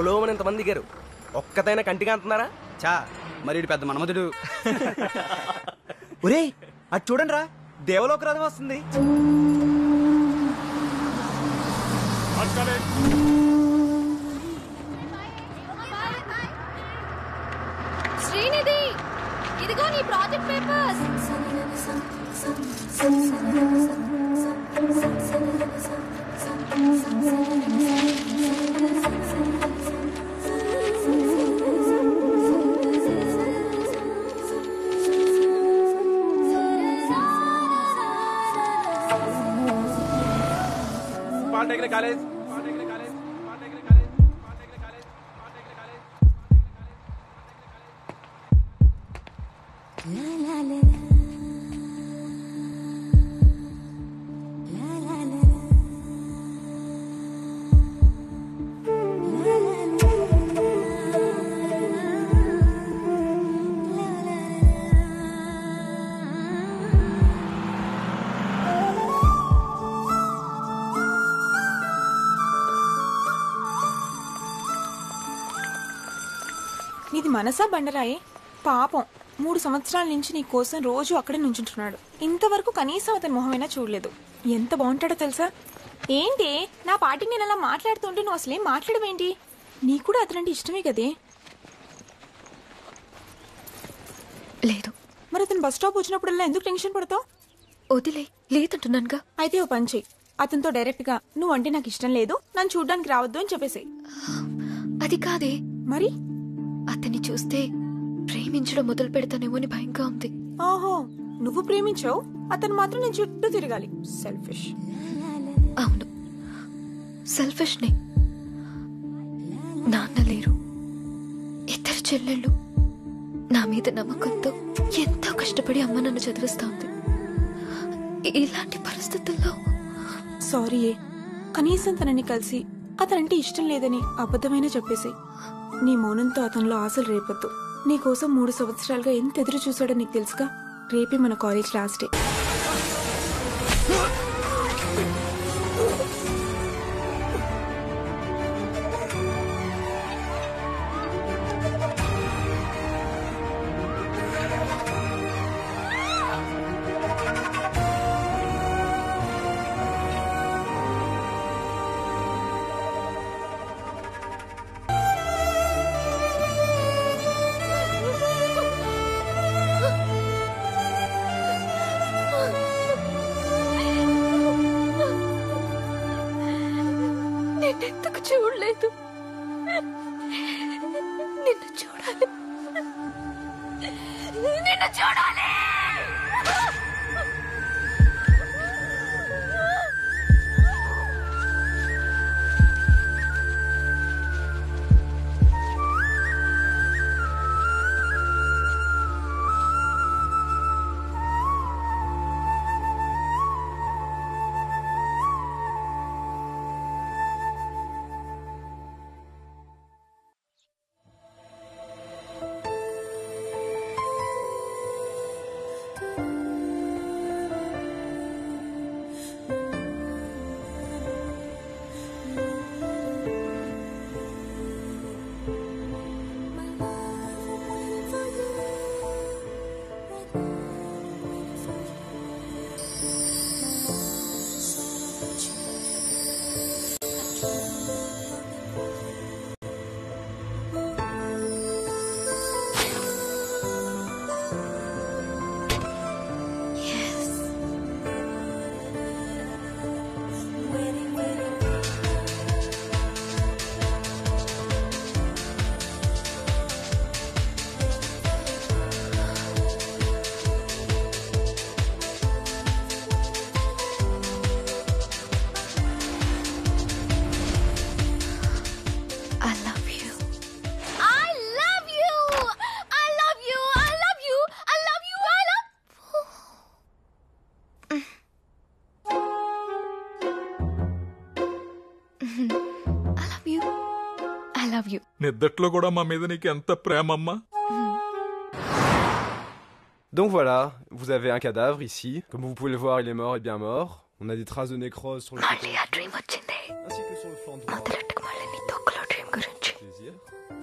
పొలోమని ఇంతమంది దిగారు ఒక్కతైనా కంటిగా అంటున్నారా చా మరి ఈడు పెద్ద మనమధుడు ఒరేయ్ అది చూడండి రా దేవలోక రథం వస్తుంది శ్రీనిధి ఇదిగో నీ ప్రాజెక్ట్ పేపర్స్ పాలిటెక్నిక్ కాలేజ్ నీది మనసా బండరాయే పాపం మూడు సంవత్సరాల నుంచి నీ కోసం రోజు అక్కడే నుంచుంటున్నాడు ఇంతవరకు కనీసం అతని మొహమైనా చూడలేదు ఎంత బాగుంటాడో తెలుసా ఏంటి నా పాటికి నేను అలా మాట్లాడుతుంటే నువ్వు అసలేం మాట్లాడవేంటి నీకు కూడా అతనంటే ఇష్టమే కదే లేదు మరి అతను బస్ స్టాప్ వచ్చినప్పుడల్లా ఎందుకు టెన్షన్ పడతావు వదిలే లేదంటున్నానుగా అయితే ఓ పని చెయ్యి అతనితో డైరెక్ట్ గా నువ్వు అంటే నాకు ఇష్టం లేదు నన్ను చూడడానికి రావద్దు అని చెప్పేసి అది కాదే మరి అతన్ని చూస్తే ప్రేమించడం మొదలు పెడతానేమో అని భయంగా ఉంది ఓహో నువ్వు ప్రేమించావు అతను మాత్రం నేను చుట్టూ తిరగాలి సెల్ఫిష్ అవును సెల్ఫిష్ నే నాన్న లేరు ఇద్దరు చెల్లెళ్ళు నా మీద నమ్మకంతో ఎంతో కష్టపడి అమ్మ నన్ను చదివిస్తోంది ఇ- ఇలాంటి పరిస్థితుల్లో సారీ ఏ కనీసం తనని కలిసి అతనంటే ఇష్టం లేదని అబద్ధమైన చెప్పేసి నీ మౌనంతో అతనిలో ఆశలు రేపొద్దు నీ కోసం మూడు సంవత్సరాలుగా ఎంత ఎదురు చూసాడో నీకు తెలుసుగా రేపే మన కాలేజ్ లాస్ట్ డే నేనెందుకు చూడలేదు నిన్ను చూడాలి నిన్ను చూడాలి I love you. I love you. I love you. I love you. I love you. I love. I love you. I love you. నిద్దట్లో కూడా మా మీద నీకు ఎంత ప్రేమమ్మా Donc voilà, vous avez un cadavre ici. Comme vous pouvez le voir, il est mort et bien mort. On a des traces de nécrose sur le మళ్ళీ ఆ dream వచ్చింది ainsi que sur le flanc droit. మొదలెట్టుకు మళ్ళీ నీ తొక్కలో dream గురించి Les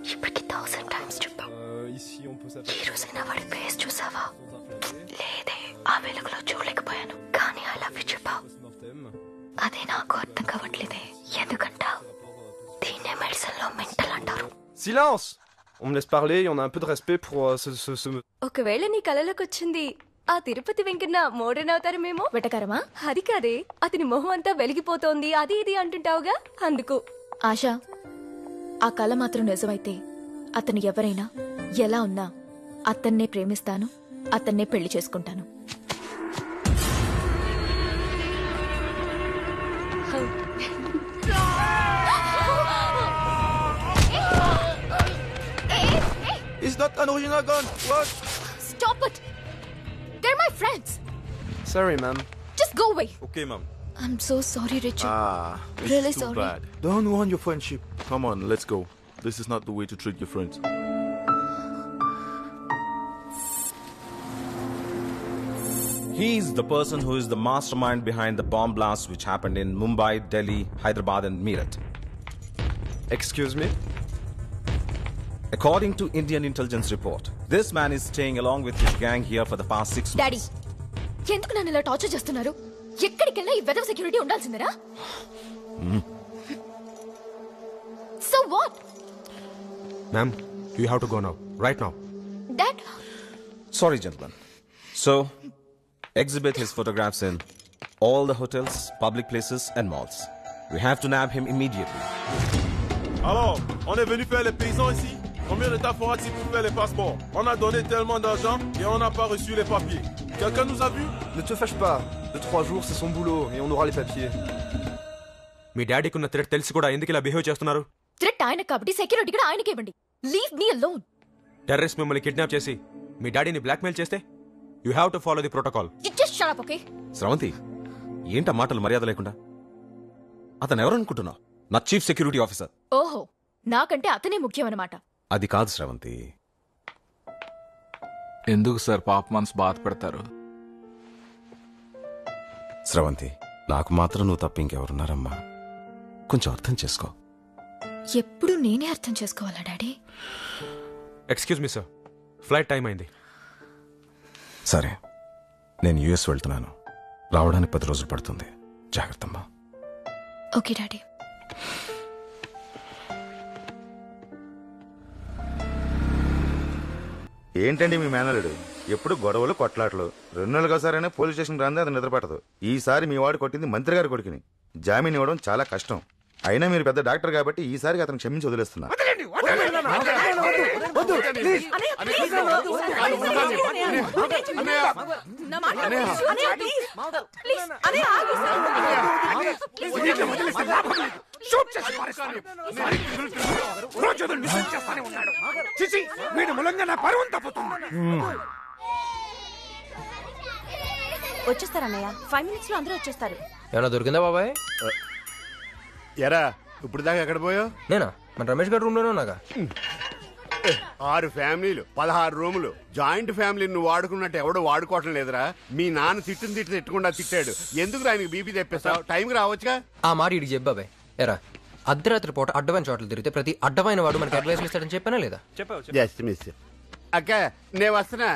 ఇప్పటికి thousand times చెప్పావు Euh, ici, on peut ఈ s'apercevoir. రోజైనా వాడి ఫేస్ చూసావా లేదే ఆ వెలుగులో చూడలేకపోయాను కానీ ఐ లవ్ యూ చెప్పావు Post-mortem. అదే నాకు అర్థం కావట్లేదే ఎందుకంటావు దీన్నే మెడిసిన్ లో మెంటల్ అంటారు Silence On me laisse parler, on a un peu de respect pour euh, ce, ce, ce... ఒకవేళ నీ కలలోకి వచ్చింది ఆ తిరుపతి వెంకన్న మోడర్న్ అవుతారేమేమో వెటకరమా అది కాదే అతని మొహం అంతా వెలిగిపోతోంది అది ఇది అంటుంటావుగా అందుకు ఆశ ఆ కళ మాత్రం నిజమైతే అతను ఎవరైనా ఎలా ఉన్నా అతన్నే ప్రేమిస్తాను అతన్నే పెళ్లి చేసుకుంటాను It's not an original gun. What? Stop it! They're my friends. Sorry, ma'am. Just go away. Okay, ma'am. I'm so sorry, Richard. Ah, it's Really too sorry. bad. Don't ruin your friendship. Come on, let's go. This is not the way to treat your friends. He is the person who is the mastermind behind the bomb blasts which happened in Mumbai, Delhi, Hyderabad, and Meerut. Excuse me According to Indian intelligence report, this man is staying along with his gang here for the past six daddy months. ఎందుకు నన్ను ఇలా torture చేస్తున్నారు ఎక్కడికెళ్ళినా ఈ weather security ఉండాల్సిందేనా so what Ma'am, you have to go now. Right now. Dad Sorry, gentlemen. So, exhibit his photographs in all the hotels, public places, and malls. We have to nab him immediately. Alors, on est venu faire les paysans ici Combien de temps faudra-t-il pour faire les passeports On a donné tellement d'argent et on n'a pas reçu les papiers. Quelqu'un nous a vus Ne te fâche pas. De trois jours, c'est son boulot et on aura les papiers. మీ డాడీకి ఉన్న threat తెలిసి కూడా ఎందుకు ఇలా behave చేస్తున్నారు threat ఆయనకు కాబట్టి సెక్యూరిటీ కూడా ఆయనకి ఇవ్వండి లీవ్ మీ అలోన్ టెర్రరిస్ట్ మిమ్మల్ని కిడ్నాప్ చేసి మీ డాడీని బ్లాక్మెయిల్ చేస్తే you have to follow the protocol you just shut up okay Sravanthi ఏంట మాటలు మర్యాద లేకుండా అతను ఎవరనుకుంటున్నావు నా చీఫ్ సెక్యూరిటీ ఆఫీసర్ ఓహో నాకంటే అతనే ముఖ్యం అన్నమాట అది కాదు స్రవంతి ఎందుకు సార్ పాప మనసు బాధ పెడతారు స్రవంతి నాకు మాత్రం నువ్వు తప్ప ఇంకెవరున్నారమ్మా కొంచెం అర్థం చేసుకో ఎప్పుడు నేనే అర్థం చేసుకోవాలా daddy excuse me sir flight time అయింది సరే నేను యుఎస్ వెళ్తున్నాను రావడానికి పది రోజులు పడుతుంది జాగ్రత్తమ్మా ఓకే డాడీ ఏంటండి మీ మేనలుడు ఎప్పుడు గొడవలు కొట్లాటలు రెండు నెలలుగా సరైనా పోలీస్ స్టేషన్ రాంది అది నిద్రపట్టదు ఈసారి మీ వాడు కొట్టింది మంత్రి గారి కొడుకుని జామీన్ ఇవ్వడం చాలా కష్టం అయినా మీరు పెద్ద డాక్టర్ కాబట్టి ఈసారికి అతను క్షమించి వదిలేస్తున్నా వచ్చేస్తారన్నయ్య ఫైవ్ మినిట్స్ లో అందరూ వచ్చేస్తారు ఏమన్నా దొరికిందా బాబాయ్ ఎరా ఇప్పుడు దాకా ఎక్కడ పోయావు నేనా మన రమేష్ గారి రూమ్ లోనే ఉన్నాగా ఆరు ఫ్యామిలీలు పదహారు రూములు జాయింట్ ఫ్యామిలీ నువ్వు వాడుకున్నట్టు ఎవడో వాడుకోవటం లేదురా మీ నాన్న తిట్టుని తిట్టు తిట్టకుండా తిట్టాడు ఎందుకు ఆయనకి బీపీ తెప్పిస్తావు టైంకి రావచ్చుగా ఆ మాట ఇడికి చెప్పు బాబాయ్ ఎరా అర్ధరాత్రి పూట అడ్డమైన చోట్ల తిరిగితే ప్రతి అడ్డమైన వాడు మనకి అడ్వైస్ ఇస్తాడని చెప్పానా లేదా జస్ట్ మిస్ అక్క నేను వస్తున్నా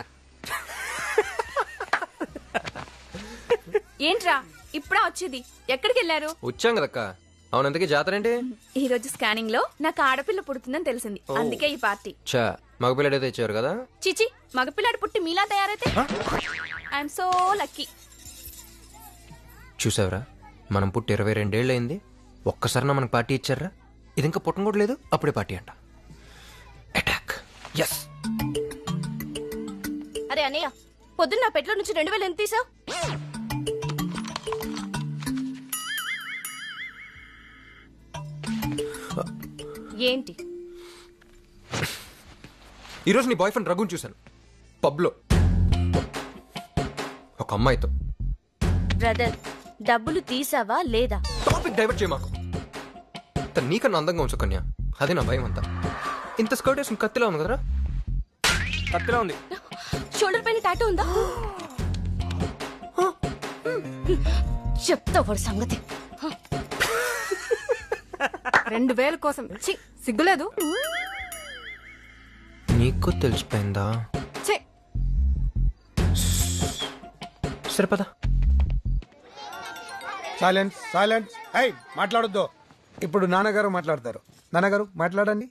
ఏంట్రా ఇప్పుడా వచ్చేది ఎక్కడికి వెళ్ళారు వచ్చాం కదక్క అవునంతకీ జాతర ఏంటి ఈ రోజు స్కానింగ్ లో నాకు ఆడపిల్ల పుడుతుందని తెలిసింది అందుకే ఈ పార్టీ చా మగపిల్లడైతే ఇచ్చారు కదా చిచి మగపిల్లాడు పుట్టి మీలా తయారైతే ఐఎమ్ సో లక్కీ చూసావరా మనం పుట్టి ఇరవై రెండేళ్ళు అయింది ఒక్కసారి మనకు పార్టీ ఇచ్చారా ఇది ఇంకా పుట్టం కూడా లేదు అప్పుడే పార్టీ అంట అటాక్ ఎస్ అరే అన్నయ్య పొద్దున్న నా పెట్లో నుంచి రెండు వేలు ఎంత తీసావు ఏంటి ఈరోజు నీ బాయ్ ఫ్రెండ్ రఘుని చూశాను పబ్లో ఒక అమ్మాయితో బ్రదర్ డబ్బులు తీసావా లేదా టాపిక్ డైవర్ట్ చేయ మాకు తను నీకన్నా అందంగా ఉంచు కన్యా అదే నా భయం అంతా ఇంత స్కర్ట్ వేసుకుని కత్తిలా ఉంది కదరా కత్తిలా ఉంది షోల్డర్ పైన టాటూ ఉందా చెప్తా వాడు సంగతి రెండు వేల కోసం ఛీ, సిగ్గులేదు నీకు తెలిసిపోయిందా ఛే, సరే పద సైలెన్స్ సైలెన్స్ అయ్ మాట్లాడొద్దు ఇప్పుడు నాన్నగారు మాట్లాడతారు నాన్నగారు మాట్లాడండి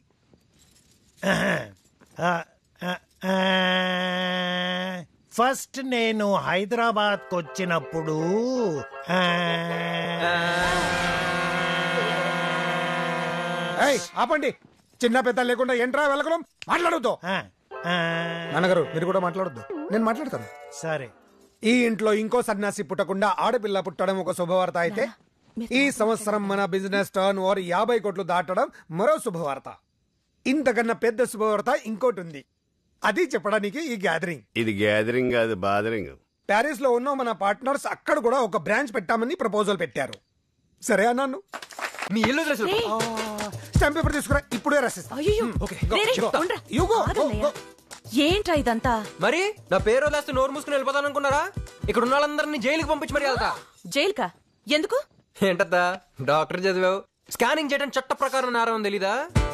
ఫస్ట్ నేను హైదరాబాద్కి వచ్చినప్పుడు ఆ, ఏయ్ ఆపండి చిన్న పెద్ద లేకుండా ఏంట్రా వెళ్ళకడం మాట్లాడొద్దు ఆ, ఆ, నాన్నగారు మీరు కూడా మాట్లాడొద్దు నేను మాట్లాడతాను సరే ఈ ఇంట్లో ఇంకో సన్యాసి పుట్టకుండా ఆడపిల్ల పుట్టడం ఒక శుభవార్త అయితే ఈ సంవత్సరం మన బిజినెస్ టర్న్ ఓవర్ యాభై కోట్లు దాటడం మరో శుభవార్త ఇంతకన్నా పెద్ద శుభవార్త ఇంకోటి ఉంది అది చెప్పడానికి ఈ గ్యాదరింగ్ ఇది గ్యాదరింగ్ కాదు బాదరింగ్ ప్యారిస్ లో ఉన్న మన పార్ట్నర్స్ అక్కడ కూడా ఒక బ్రాంచ్ పెట్టామని ప్రపోజల్ పెట్టారు సరే అన్నాను నీ ఇల్లు స్టాంప్ పేపర్ తీసుకురా ఇప్పుడే రాసిస్తా అయ్యయ్యో. హ్మ్, ఓకే రే, రే, go. ఉండ్రా. You go, go, ఆగన్నయ్య. go. ఏంట్రా ఇదంతా మరి నా పేరు వదిలేస్తే నోరు మూసుకుని వెళ్ళిపోతాను అనుకున్నారా ఇక్కడ ఉన్న వాళ్ళందరినీ జైలుకి పంపించి మరి వెళ్తా జైలుకా ఎందుకు ఏంటద్దా డాక్టర్ చదివావు స్కానింగ్ చేయడం చట్ట ప్రకారం నేరం తెలీదా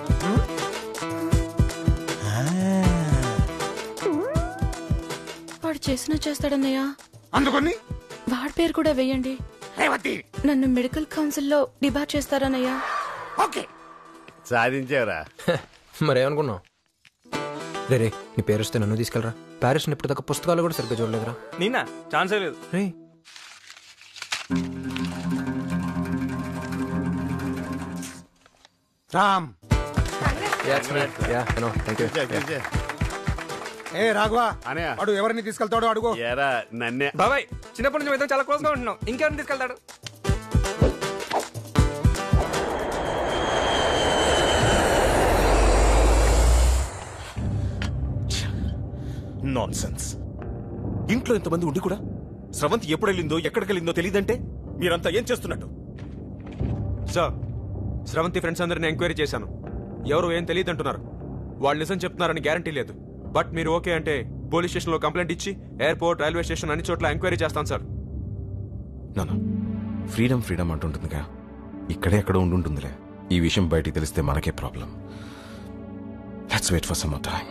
వాడు చేసినా చేస్తాడన్నయ్య అందుకని వాడి పేరు కూడా వేయండి నన్ను మెడికల్ కౌన్సిల్లో డిబార్ చేస్తారన్నయ్య ఓకే సాధించావురా మరేమనుకున్నావు రే రే నీ పేరు వస్తే నన్ను తీసుకెళ్ళరా ప్యారిస్ ఇప్పుడు దాకా పుస్తకాలు కూడా సరిగ్గా చూడలేదురా నిన్న ఛాన్సే లేదు రే Ram yeah no thank you ఏ రాఘవా అనయ్య. వాడు ఎవరిని తీసుకెళ్తాడో అడుగు ఎరా నన్నే బాబాయ్ చిన్నప్పటి నుంచి మీతో చాలా క్లోజ్ గా ఉంటున్నాం ఇంకెవరిని తీసుకెళ్తాడు నాన్ సెన్స్ ఇంట్లో ఇంతమంది ఉండి కూడా స్రవంతి ఎప్పుడు వెళ్ళిందో ఎక్కడికి వెళ్ళిందో తెలియదంటే మీరంతా ఏం చేస్తున్నట్టు సార్ స్రవంతి ఫ్రెండ్స్ అందరిని ఎంక్వైరీ చేశాను ఎవరు ఏం తెలియదు అంటున్నారు వాళ్ళు నిజం చెప్తున్నారని గ్యారంటీ లేదు బట్ మీరు ఓకే అంటే పోలీస్ స్టేషన్లో కంప్లైంట్ ఇచ్చి ఎయిర్పోర్ట్ రైల్వే స్టేషన్ అన్ని చోట్ల ఎంక్వైరీ చేస్తాను సార్ నాన్న ఫ్రీడమ్ ఫ్రీడమ్ అంటుంటుందిగా ఇక్కడే ఎక్కడ ఉండుంటుందిలే ఈ విషయం బయటికి తెలిస్తే మనకే problem let's wait for some time